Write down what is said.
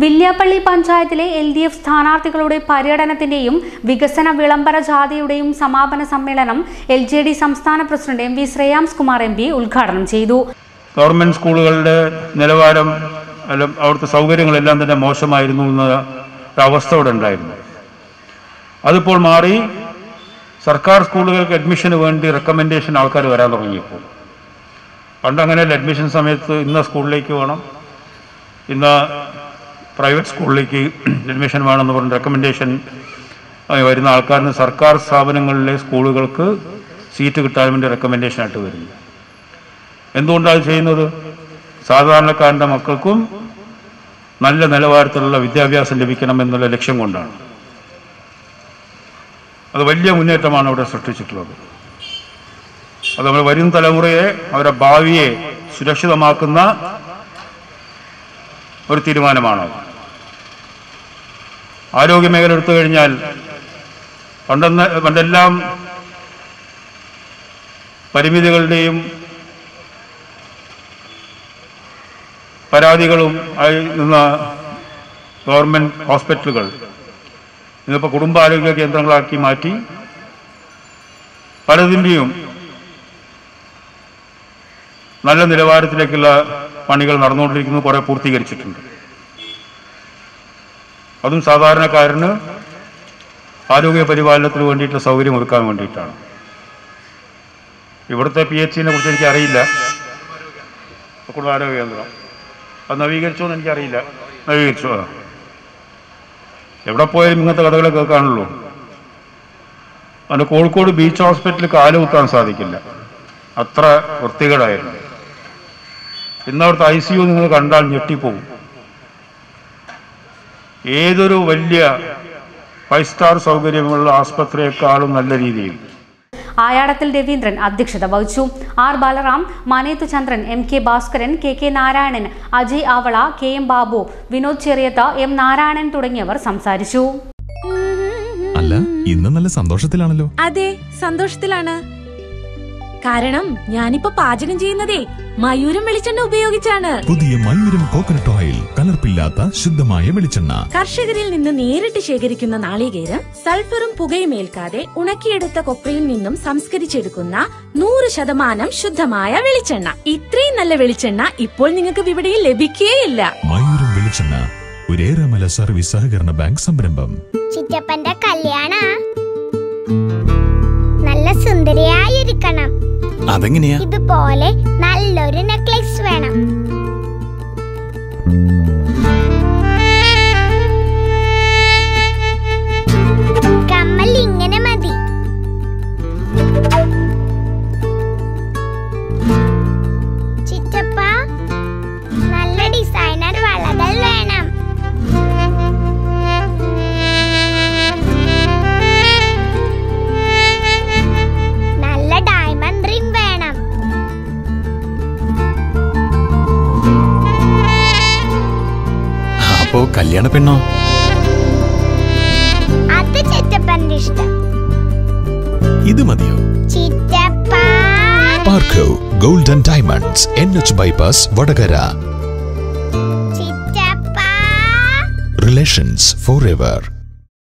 വില്യാപ്പള്ളി പഞ്ചായത്തിലെ L D F സ്ഥാനാർത്ഥികളുടെ പര്യടനത്തിന്റെയും വികസന വിളംബര ജാഥയുടെയും സമാപന സമ്മേളനം എൽ ജെ ഡി സംസ്ഥാന president M V Shreyams Kumar M P ഉദ്ഘാടനം ചെയ്തു ഗവൺമെൻറ് സ്കൂളുകളുടെ നിലവാരം അല്ല അവിടുത്തെ സൗകര്യങ്ങളെല്ലാം തന്നെ മോശമായിരുന്നു എന്ന ഒരു അവസ്ഥ ഇവിടെ ഉണ്ടായിരുന്നു അതിപ്പോൾ മാറി സർക്കാർ സ്കൂളുകൾക്ക് അഡ്മിഷന് വേണ്ടി റെക്കമെൻഡേഷൻ ആൾക്കാർ വരാൻ തുടങ്ങിയപ്പോൾ പണ്ട് അങ്ങനെയല്ല അഡ്മിഷൻ സമയത്ത് ഇന്ന സ്കൂളിലേക്ക് വേണം ഇന്ന പ്രൈവറ്റ് സ്കൂളിലേക്ക് അഡ്മിഷൻ വേണമെന്ന് പറഞ്ഞ് റെക്കമെൻഡേഷൻ വരുന്ന ആൾക്കാരിന് സർക്കാർ സ്ഥാപനങ്ങളിലെ സ്കൂളുകൾക്ക് സീറ്റ് കിട്ടാൻ വേണ്ടി റെക്കമെൻഡേഷൻ ആയിട്ട് വരുന്നു എന്തുകൊണ്ടാണ് ചെയ്യുന്നത് സാധാരണക്കാരൻ്റെ മക്കൾക്കും നല്ല നിലവാരത്തിലുള്ള വിദ്യാഭ്യാസം ലഭിക്കണം എന്നുള്ള ലക്ഷ്യം കൊണ്ടാണ് അത് വലിയ മുന്നേറ്റമാണ് അവിടെ സൃഷ്ടിച്ചിട്ടുള്ളത് അത് നമ്മൾ വരും തലമുറയെ അവരുടെ ഭാവിയെ സുരക്ഷിതമാക്കുന്ന ഒരു തീരുമാനമാണ് ആരോഗ്യമേഖല എടുത്തു കഴിഞ്ഞാൽ പണ്ടെന്ന് പണ്ടെല്ലാം പരിമിതികളുടെയും പരാതികളും ആയി നിന്ന ഗവൺമെൻറ് ഹോസ്പിറ്റലുകൾ ഇന്നിപ്പോൾ കുടുംബാരോഗ്യ കേന്ദ്രങ്ങളാക്കി മാറ്റി പലതിൻ്റെയും നല്ല നിലവാരത്തിലേക്കുള്ള പണികൾ നടന്നുകൊണ്ടിരിക്കുന്നു കുറേ പൂർത്തീകരിച്ചിട്ടുണ്ട് അതും സാധാരണക്കാരന് ആരോഗ്യ പരിപാലനത്തിന് വേണ്ടിയിട്ടുള്ള സൗകര്യം ഒരുക്കാൻ വേണ്ടിയിട്ടാണ് ഇവിടുത്തെ പി എച്ച് സിനെ കുറിച്ച് എനിക്ക് അറിയില്ല കുടുംബാരോഗ്യ കേന്ദ്രം അത് നവീകരിച്ചോ എന്ന് എനിക്കറിയില്ല നവീകരിച്ചു ആ എവിടെ പോയാലും ഇങ്ങനത്തെ കഥകൾ കേൾക്കാനുള്ളൂ അതുകൊണ്ട് കോഴിക്കോട് ബീച്ച് ഹോസ്പിറ്റലിൽ കാലുകുത്താൻ സാധിക്കില്ല അത്ര വൃത്തികേടായിരുന്നു ഇന്ന് അവിടുത്തെ ഐ സി യു നിങ്ങൾ കണ്ടാൽ ഞെട്ടിപ്പോകും ഏതൊരു വലിയ ഫൈവ് സ്റ്റാർ സൗകര്യമുള്ള ആസ്പത്രിയെക്കാളും നല്ല രീതിയിൽ ആയാടത്തിൽ രവീന്ദ്രൻ അധ്യക്ഷത വഹിച്ചു R Balaram Manethu Chandran M K Bhaskaran K K Narayanan Ajay Avala K M Babu Vinod Cheriyath M Narayanan തുടങ്ങിയവർ സംസാരിച്ചു അല്ല ഇന്ന് നല്ല സന്തോഷത്തിലാണല്ലോ അതെ സന്തോഷത്തിലാണ് കാരണം ഞാനിപ്പോ പാചകം ചെയ്യുന്നതേ മയൂരം വെളിച്ചെണ്ണ ഉപയോഗിച്ചാണ് പുതിയ മയൂരം കോക്കനട്ട് ഓയിൽ കലർപ്പില്ലാത്ത ശുദ്ധമായ വെളിച്ചെണ്ണ കർഷകരിൽ നിന്ന് നേരിട്ട് ശേഖരിക്കുന്ന നാളികേരം സൾഫറും പുകയും ഏൽക്കാതെ ഉണക്കിയെടുത്ത കൊപ്രയിൽ നിന്നും സംസ്കരിച്ചെടുക്കുന്ന നൂറ് ശതമാനം ശുദ്ധമായ വെളിച്ചെണ്ണ ഇത്രയും നല്ല വെളിച്ചെണ്ണ ഇപ്പോൾ നിങ്ങൾക്ക് വിപണിയിൽ ലഭിക്കുകയില്ല മയൂരം വെളിച്ചെണ്ണ ഒരേറെമല സർവീസ് സഹകരണ ബാങ്ക് സംരംഭം ചിറ്റപ്പന്റെ കല്യാണ നല്ല സുന്ദരിയായിരിക്കണം അതെങ്ങനെയാ ഇതുപോലെ നല്ലൊരു നെക്ലേസ് വേണം കമ്മൽ ഇങ്ങനെ മതി ചിറ്റപ്പ നല്ല ഡിസൈനർ വളകൾ വേണം നല്ല ഡയമണ്ട് റിംഗ് വേണം അപ്പോ കല്യാണ പെണ്ണോ അത് ചിറ്റപ്പന്റെ ഇഷ്ടം ഇത് മതിയോ ചിറ്റപ്പ പാർക്കോ golden diamonds N H bypass Vadakara Chittappa relations for ever